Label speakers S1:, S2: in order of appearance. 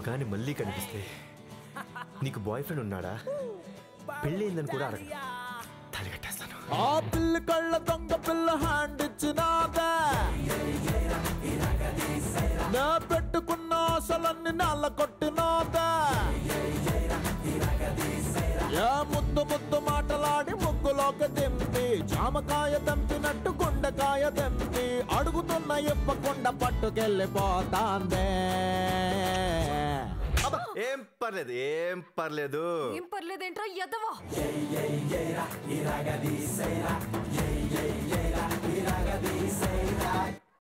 S1: కానీ మళ్ళీ కనిపిస్తే నీకు బాయ్ ఫ్రెండ్ ఉన్నాడా పెళ్ళయిందని కూడా అడగ తలగట్టేస్తాను
S2: ఆ పిల్ల కళ్ళ దొంగ పిల్ల హ్యాండ్ ఇచ్చినాదా నా పెట్టుకున్న ఆశలన్నీ నల్ల కొట్టినాదా ఏ ముద్దు ముద్దు మాటలాడి ముగ్గులోకి దింపి జామకాయ దంపినట్టు గుండెకాయ దింపి అడుగుతున్న ఇప్పకుండా పట్టుకెళ్ళిపోతాందే
S1: అబ్బా, ఏం పర్లేదు ఏం పర్లేదు
S3: ఏం పర్లేదేంట్రా ఎదవా